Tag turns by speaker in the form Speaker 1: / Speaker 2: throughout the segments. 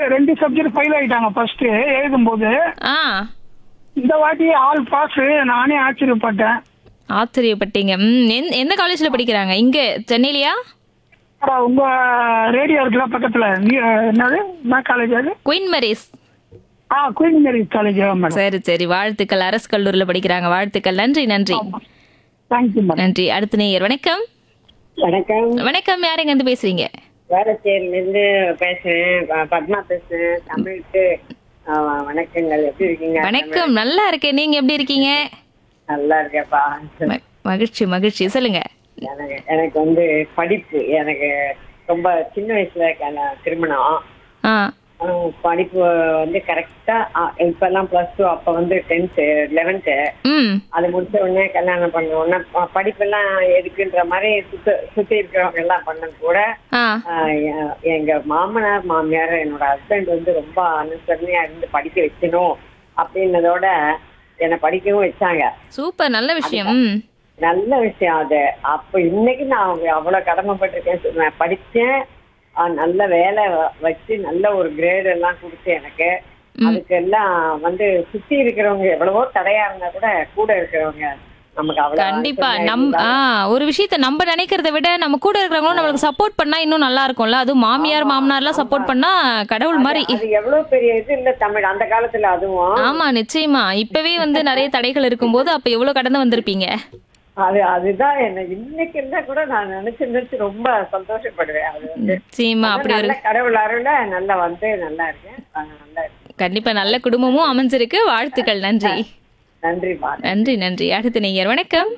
Speaker 1: ரெண்டு subject fail ஆயிட்டாங்க first எழுதும்போது
Speaker 2: ஆ
Speaker 1: இந்த வாட்டி ஆல் பாஸ் நானே ஆச்சரியப்பட்டேன்
Speaker 2: ஆச்சரியப்பட்டீங்க ம் எந்த- எந்த காலேஜ்ல படிக்கிறாங்க இங்க சென்னையிலயா
Speaker 1: அப்புறம் உங்க ரேடியோ இருக்குல்ல பக்கத்துல நீ- என்னது என்ன காலேஜ் அது
Speaker 2: குயின் மரீஸ்
Speaker 1: ஆ குயின் மேரிஸ் காலேஜ் மேடம்
Speaker 2: சரி சரி வாழ்த்துக்கள் அரசு கல்லூரியில படிக்கிறாங்க வாழ்த்துக்கள் நன்றி நன்றி
Speaker 1: தேங்க்யூ மேடம்
Speaker 2: நன்றி அடுத்த நேயர் வணக்கம்
Speaker 3: வணக்கம்
Speaker 2: வணக்கம் யாருங்க இருந்து பேசுறீங்க
Speaker 3: வேளச்சேரியில இருந்து பேசுறேன் ப- பத்மா பேசுறேன் தமிழுக்கு ஆ, வணக்கங்கள் எப்படி இருக்கீங்க
Speaker 2: வணக்கம் நல்லா இருக்கேன் நீங்க எப்படி இருக்கீங்க
Speaker 3: நல்லா இருக்கேப்பா
Speaker 2: ம- மகிழ்ச்சி மகிழ்ச்சி சொல்லுங்க
Speaker 3: எனக்கு எனக்கு வந்து படிப்பு எனக்கு ரொம்ப சின்ன வயசுல கல்யா- திருமணம்
Speaker 2: ஆ
Speaker 3: ஆ, படிப்பு வந்து கரெக்டா இப்பெல்லாம் பிளஸ் டூ அப்ப வந்து டென்த்து லெவன்த்து
Speaker 2: ம்
Speaker 3: அது முடிச்ச உடனே கல்யாணம் பண்ண உடனே ப- படிப்பெல்லாம் எதுக்குன்ற மாதிரி சுத்த சுத்தி இருக்கிறவங்க எல்லாம் பண்ணது கூட
Speaker 2: ஆ
Speaker 3: ஆஹ் எ- எங்க மாமனார் மாமியார் என்னோட ஹஸ்பண்ட் வந்து ரொம்ப அனுசரணையா இருந்து படிக்க வைக்கணும் அப்படின்னதோட என்னை படிக்கவும் வச்சாங்க
Speaker 2: சூப்பர் நல்ல விஷயம் ம்
Speaker 3: நல்ல விஷயம் அது அப்ப இன்னைக்கு நான் அவங்க அவ்வளவு கடமைப்பட்டிருக்கேன் சொல்லுவேன் படிச்சேன் ஆஹ் நல்ல வேலை வ- வச்சு நல்ல ஒரு கிரேட் எல்லாம் கொடுத்து எனக்கு அதுக்கு எல்லாம் வந்து சுத்தி இருக்கிறவங்க எவ்வளவோ தடையா இருந்தா கூட கூட இருக்கிறவங்க நமக்கு அவ்வளவு
Speaker 2: கண்டிப்பா
Speaker 3: அனுசரணையா
Speaker 2: நம் ஆ ஒரு விஷயத்த நம்ம நினைக்கிறத விட நம்ம கூட இருக்கிறவங்களும் நம்மளுக்கு சப்போர்ட் பண்ணா இன்னும் நல்லா இருக்கும்ல அதுவும் மாமியார் மாமனார்லாம் சப்போர்ட் பண்ணா கடவுள் மாதிரி
Speaker 3: அது எவ்வளவு பெரிய இது இல்ல தமிழ் அந்த காலத்துல அதுவும்
Speaker 2: ஆமா நிச்சயமா இப்பவே வந்து நிறைய தடைகள் இருக்கும்போது அப்ப எவ்வளவு கடந்து வந்திருப்பீங்க
Speaker 3: அது அதுதான் என்ன இன்னைக்கு இருந்தா கூட நான் நினைச்சு நினைச்சு ரொம்ப சந்தோஷப்படுவேன் அது வந்து
Speaker 2: நிச்சயமா அப்படி ஒரு
Speaker 3: நல்ல கடவுள் அருள நல்லா வந்து நல்லா இருக்கேன் ஆஹ் நல்லா இருக்கேன்
Speaker 2: கண்டிப்பா நல்ல குடும்பமும் அமைஞ்சிருக்கு வாழ்த்துக்கள் நன்றி
Speaker 3: நன்றிப்பா
Speaker 2: நன்றி நன்றி அடுத்த நேயர் வணக்கம்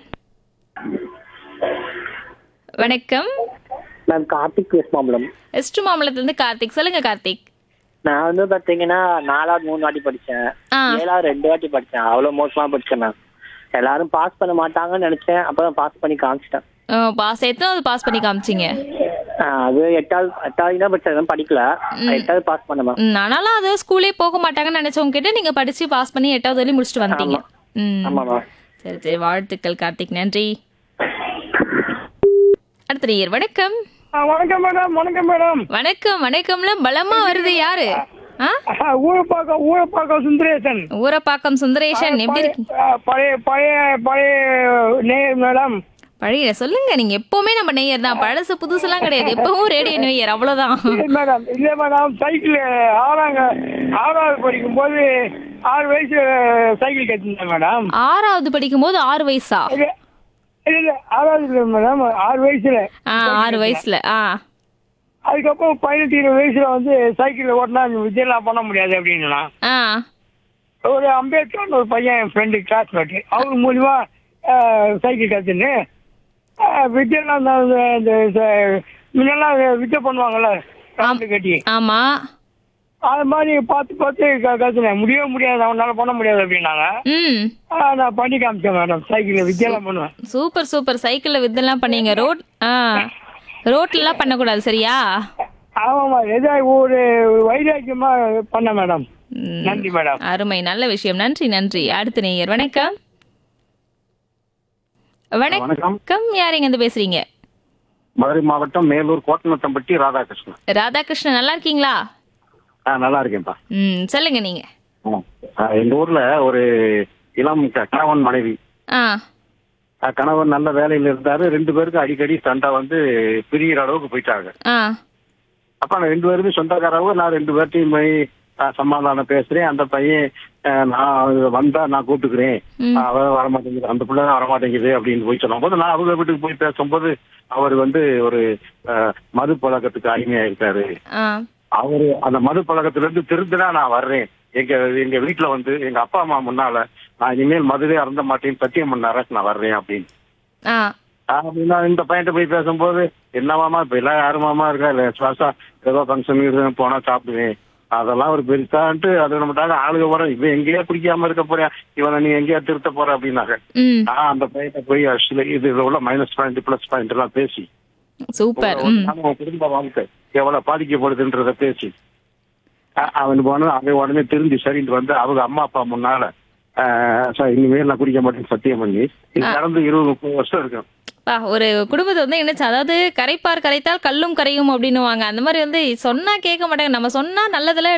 Speaker 2: வணக்கம்
Speaker 4: மேம் கார்த்திக் பேசுமா மேடம்
Speaker 2: எஸ்ட் மாம்பலத்துல இருந்து கார்த்திக் சொல்லுங்க கார்த்திக்
Speaker 4: நான் வந்து பாத்தீங்கன்னா நாலாவது மூணு வாட்டி படிச்சேன்
Speaker 2: ஆ
Speaker 4: ஏழாவது ரெண்டு வாட்டி படிச்சேன் அவ்வளவு மோசமா படிச்சேன் மேம் எல்லாரும் பாஸ் பண்ண மாட்டாங்கன்னு நினைச்சேன் அப்புறம் பாஸ் பண்ணி காமிச்சிட்டேன்
Speaker 2: பாஸ் எத்தனாவது பாஸ் பண்ணி காமிச்சிங்க
Speaker 4: ஆ, அது எட்டாவது எட்டாவது தான் படிச்சேன் படிக்கல எட்டாவது பாஸ் பண்ண மேம்
Speaker 2: ம், ஆனாலும் அது ஸ்கூலே போக மாட்டாங்கன்னு நினைச்சவங்க கிட்ட நீங்க படிச்சு பாஸ் பண்ணி எட்டாவது வரையும் முடிச்சுட்டு வந்துட்டீங்க ம்
Speaker 4: ஆமா மேம்
Speaker 2: சரி சரி வாழ்த்துக்கள் கார்த்திக் நன்றி அடுத்த நேயர் வணக்கம்
Speaker 1: வணக்கம் மேடம் வணக்கம் மேடம்
Speaker 2: வணக்கம் வணக்கம்ல பலமா வருது யாரு ஆ
Speaker 1: ஊழப்பாக்கம் ஊழப்பாக்கம் சுந்தரேசன்
Speaker 2: ஊரப்பாக்கம் சுந்தரேஷன் எப்படி இருக்கீங்க
Speaker 1: ஆ, பழைய பழைய பழைய நேயர் மேடம்
Speaker 2: பழைய சொல்லுங்க நீங்க எப்பவுமே நம்ம நேயர் தான் பழசு புதுசுலாம் கிடையாது எப்பவும் ரேடியோ நேயர் அவ்வளவுதான்
Speaker 1: இல்ல மேடம் இல்ல மேடம் சைக்கிள் ஆறாங்க ஆறாவது படிக்கும் போது ஆறு வயசு சைக்கிள் கட்டிருந்தேன் மேடம்
Speaker 2: ஆறாவது படிக்கும் போது ஆறு வயசா
Speaker 1: இல்ல இல்ல இல்ல ஆறாவது இல்ல மேடம் ஆறு வயசுல
Speaker 2: ஆ ஆறு வயசுல ஆ
Speaker 1: அதுக்கப்புறம் பதினெட்டு இருபது வயசுல வந்து சைக்கிள் ஓட்டினா வித்தியெல்லாம் பண்ண முடியாது அப்படின்னா
Speaker 2: ஆ
Speaker 1: ஒரு அம்பேத்கர்னு ஒரு பையன் என் ஃப்ரெண்டு கிளாஸ்மேட் அவர் மூலியமா சைக்கிள் கற்றுன்னு வித்தியெல்லாம் இந்த- இந்த- இந்த ச- முன்னெல்லாம் வித்தியை பண்ணுவாங்கல்ல கரண்ட் கட்டி
Speaker 2: ஆமா
Speaker 1: அது மாதிரி பார்த்து பார்த்து க- கத்துனேன் முடியவே முடியாது அவனால பண்ண முடியாது அப்படின்னாங்க
Speaker 2: ம்
Speaker 1: ஆ, நான் பண்ணி காமிச்சேன் மேடம் சைக்கிள் வித்தியெல்லாம் பண்ணுவேன்
Speaker 2: சூப்பர் சூப்பர் சைக்கிள்ல வித்தெல்லாம் பண்ணீங்க ரோட் ஆ ரோட்ல எல்லாம் பண்ணக்கூடாது சரியா
Speaker 1: ஆமாம்மா எதோ ஒரு ஒரு வைராக்கியமா பண்ண மேடம்
Speaker 2: ம்,
Speaker 1: நன்றி மேடம்
Speaker 2: அருமை நல்ல விஷயம் நன்றி நன்றி அடுத்த நேயர் வணக்கம் வணக்கம் யாருங்க இருந்து பேசுறீங்க
Speaker 5: மதுரை மாவட்டம் மேலூர் கோட்டநத்தம்பட்டி ராதாகிருஷ்ணன்
Speaker 2: ராதாகிருஷ்ணன் நல்லா இருக்கீங்களா
Speaker 5: ஆ நல்லா இருக்கேன்ப்பா
Speaker 2: ம் சொல்லுங்க நீங்க
Speaker 5: ஆ. ஆ, எங்க ஊர்ல ஒரு இளம் க- கணவன் மனைவி
Speaker 2: ஆ
Speaker 5: ஆ, கணவன் நல்ல வேலையில இருந்தாரு ரெண்டு பேருக்கும் அடிக்கடி சண்டை வந்து பிரிகிற அளவுக்கு போயிட்டாங்க
Speaker 2: ஆ
Speaker 5: அப்ப நான் ரெண்டு பேருமே சொந்தக்காரவங்க நான் ரெண்டு பேர்ட்டையும் போய் ஆ, சமாதானம் பேசுறேன் அந்த பையன் ஆ, நான் வந்தா நான் கூப்பிட்டுக்கிறேன் அவ வரமாட்டேங்குது அந்த பிள்ளை தான் வரமாட்டேங்குது அப்படின்னு போய் சொல்லும்போது நான் அவங்க வீட்டுக்கு போய் பேசும்போது அவர் வந்து ஒரு ஆ, மது பழக்கத்துக்கு அடிமையா இருக்காரு
Speaker 2: ஆ
Speaker 5: அவரு அந்த மது பழக்கத்துல இருந்து திருந்தினா நான் வர்றேன் எங்க எங்க வீட்டுல வந்து எங்க அப்பா அம்மா முன்னால நான் இனிமேல் மதுவே அருந்த மாட்டேன்னு சத்தியம் பண்ணார நான் வர்றேன் அப்படின்னு
Speaker 2: ஆ
Speaker 5: அப்படின்னா இந்த பையன்ட்ட போய் பேசும்போது என்னவாமா இப்ப எல்லாம் யாருமாமா இருக்கா இல்ல சுவாசா ஏதோ ஃபங்க்ஷன் போனா சாப்பிடுவேன் அதெல்லாம் ஒரு பெருசான்ட்டு அது நம்மட்டாக ஆளுக வர இவன் எங்கேயா குடிக்காம இருக்க போறேன் இவனை நீ எங்கேயா திருத்த போற அப்படின்னாங்க
Speaker 2: ம்
Speaker 5: நான் அந்த பையன்ட்ட போய் actually இது இதுல உள்ள மைனஸ் பாயிண்ட் பிளஸ் பாயிண்ட் எல்லாம் பேசி
Speaker 2: சூப்பர் ம்
Speaker 5: நம்ம குடும்ப வாழ்க்கை எவ்வளவு பாதிக்கப்படுதுன்றத பேசி அ- அவன் போன அவன் உடனே திரும்பி சரின்ட்டு வந்து அவங்க அம்மா அப்பா முன்னால அஹ், சார் இனிமேல் நான் குடிக்க மாட்டேன்னு சத்தியம் பண்ணி இது நடந்து இருபது முப்பது வருஷம் இருக்கும்
Speaker 2: பா ஒரு குடும்பத்தை வந்து என்னச்சு அதாவது கரைப்பார் கரைத்தால் கல்லும் கரையும் அப்படின்னுவாங்க அந்த மாதிரி வந்து சொன்னா கேட்க மாட்டாங்க நம்ம சொன்னா நல்லதுல